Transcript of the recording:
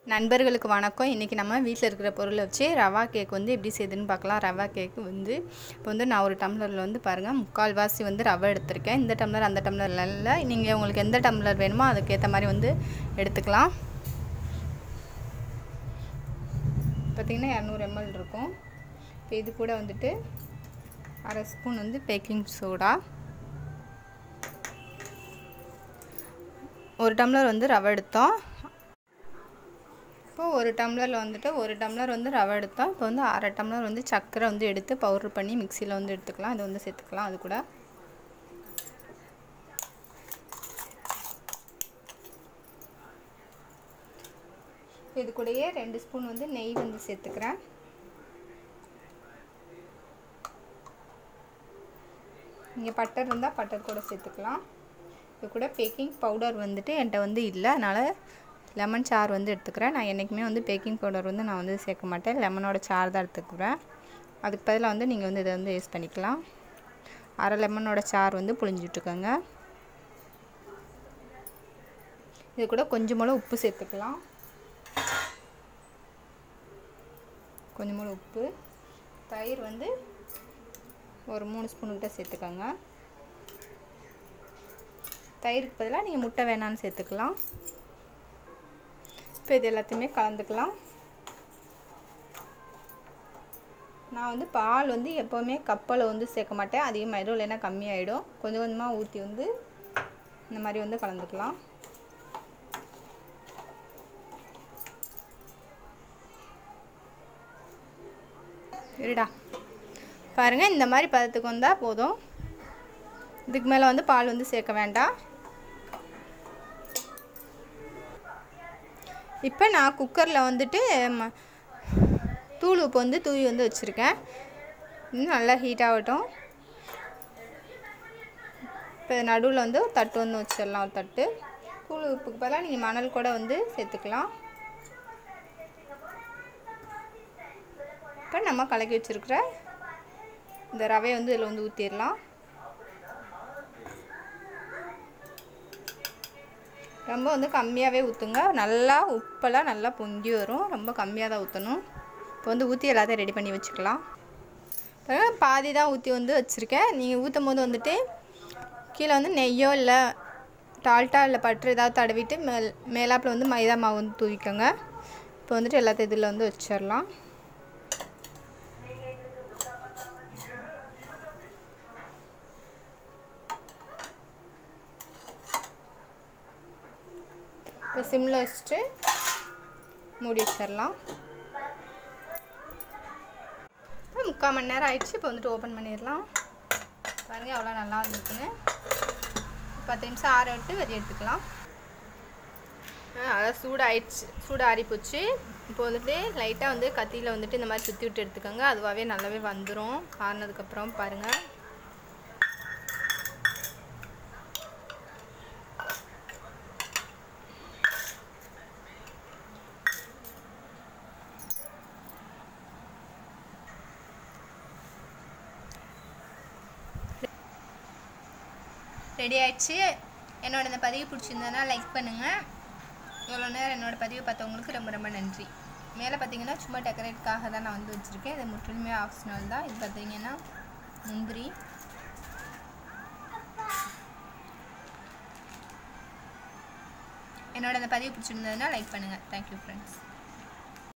நண்பர்களுக்கு வணக்கம் இன்றைக்கி நம்ம வீட்டில் இருக்கிற பொருளை வச்சு ரவா கேக் வந்து எப்படி செய்யுதுன்னு பார்க்கலாம் ரவா கேக் வந்து இப்போ வந்து நான் ஒரு டம்ளரில் வந்து பாருங்கள் முக்கால்வாசி வந்து ரவை எடுத்திருக்கேன் இந்த டம்ளர் அந்த டம்ளர்ல இல்லை நீங்கள் உங்களுக்கு எந்த டம்ளர் வேணுமோ அதுக்கேற்ற மாதிரி வந்து எடுத்துக்கலாம் பார்த்திங்கன்னா இரநூறு எம்எல் இருக்கும் இப்போ இது கூட வந்துட்டு அரை ஸ்பூன் வந்து பேக்கிங் சோடா ஒரு டம்ளர் வந்து ரவை எடுத்தோம் இப்போ ஒரு டம்ளரில் வந்துட்டு ஒரு டம்ளர் வந்து ரவை எடுத்தோம் இப்போ வந்து அரை டம்ளர் வந்து சர்க்கரை வந்து எடுத்து பவுட்ரு பண்ணி மிக்சியில் வந்து எடுத்துக்கலாம் அது வந்து சேர்த்துக்கலாம் அது கூட இது கூடயே ரெண்டு ஸ்பூன் வந்து நெய் வந்து சேர்த்துக்கிறேன் இங்கே பட்டர் இருந்தால் பட்டர் கூட சேர்த்துக்கலாம் இது கூட பேக்கிங் பவுடர் வந்துட்டு என்கிட்ட வந்து இல்லை அதனால் லெமன் சார் வந்து எடுத்துக்கிறேன் நான் என்றைக்குமே வந்து பேக்கிங் பவுடர் வந்து நான் வந்து சேர்க்க மாட்டேன் லெமனோட சார் தான் எடுத்துக்கிறேன் அதுக்கு பதிலாக வந்து நீங்கள் வந்து இதை வந்து யூஸ் பண்ணிக்கலாம் அரை லெமனோட சார் வந்து புழிஞ்சிட்ருக்கோங்க இது கூட கொஞ்சமாக உப்பு சேர்த்துக்கலாம் கொஞ்சமாக உப்பு தயிர் வந்து ஒரு மூணு ஸ்பூனுக்கிட்ட சேர்த்துக்கோங்க தயிருக்கு பதிலாக நீங்கள் முட்டை வேணான்னு சேர்த்துக்கலாம் இப்போ இது எல்லாத்தையுமே கலந்துக்கலாம் நான் வந்து பால் வந்து எப்போவுமே கப்பலை வந்து சேர்க்க மாட்டேன் அதிகமாகிடும் இல்லைன்னா கம்மியாயிடும் கொஞ்சம் கொஞ்சமாக ஊற்றி வந்து இந்த மாதிரி வந்து கலந்துக்கலாம் சரிடா பாருங்கள் இந்த மாதிரி பதத்துக்கு வந்தால் போதும் இதுக்கு மேலே வந்து பால் வந்து சேர்க்க வேண்டாம் இப்போ நான் குக்கரில் வந்துட்டு ம தூள் உப்பு வந்து தூவி வந்து வச்சுருக்கேன் இன்னும் நல்லா ஹீட் ஆகட்டும் இப்போ நடுவில் வந்து தட்டு வந்து வச்சிடலாம் ஒரு தட்டு தூள் உப்புக்கு பதிலாக நீங்கள் மணல் கூட வந்து சேர்த்துக்கலாம் இப்போ நம்ம கலக்கி வச்சுருக்கிற இந்த ரவையை வந்து இதில் வந்து ஊற்றிடலாம் ரொம்ப வந்து கம்மியாகவே ஊற்றுங்க நல்லா உப்பெல்லாம் நல்லா பொங்கி வரும் ரொம்ப கம்மியாக தான் ஊற்றணும் இப்போ வந்து ஊற்றி எல்லாத்தையும் ரெடி பண்ணி வச்சுக்கலாம் பாதி தான் ஊற்றி வந்து வச்சுருக்கேன் நீங்கள் ஊற்றும் போது வந்துட்டு கீழே வந்து நெய்யோ இல்லை டால்ட்டா இல்லை பற்று ஏதாவது தடவிட்டு மேல் மேலாப்பில் வந்து மைதா மாவு வந்து தூவிக்கோங்க இப்போ வந்துட்டு எல்லாத்தையும் இதில் வந்து வச்சிடலாம் இப்போ சிம்மில் வச்சுட்டு மூடி வச்சிடலாம் முக்கால் மணி நேரம் ஆயிடுச்சு இப்போ வந்துட்டு ஓப்பன் பண்ணிடலாம் பாருங்கள் எவ்வளோ நல்லா வந்துருக்குன்னு பத்து நிமிஷம் ஆற விட்டு வெளியே எடுத்துக்கலாம் அதான் சூடு ஆயிடுச்சு சூடு ஆறி போச்சு இப்போ வந்துட்டு லைட்டாக வந்து கத்தியில் வந்துட்டு இந்த மாதிரி சுற்றி விட்டு எடுத்துக்கோங்க அதுவாகவே நல்லாவே வந்துடும் ஆறினதுக்கப்புறம் பாருங்கள் ரெடி ஆயிடுச்சு என்னோட இந்த பதிவு பிடிச்சிருந்ததுனா லைக் பண்ணுங்கள் இவ்வளோ நேரம் என்னோட பதிவு பார்த்தவங்களுக்கு ரொம்ப ரொம்ப நன்றி மேலே பார்த்தீங்கன்னா சும்மா டெக்கரேட்காக தான் நான் வந்து வச்சுருக்கேன் இது முற்றிலுமே ஆப்ஷனல் தான் இது பார்த்தீங்கன்னா முந்திரி என்னோட இந்த பதிவு பிடிச்சிருந்ததுனா லைக் பண்ணுங்கள் தேங்க்யூ ஃப்ரெண்ட்ஸ்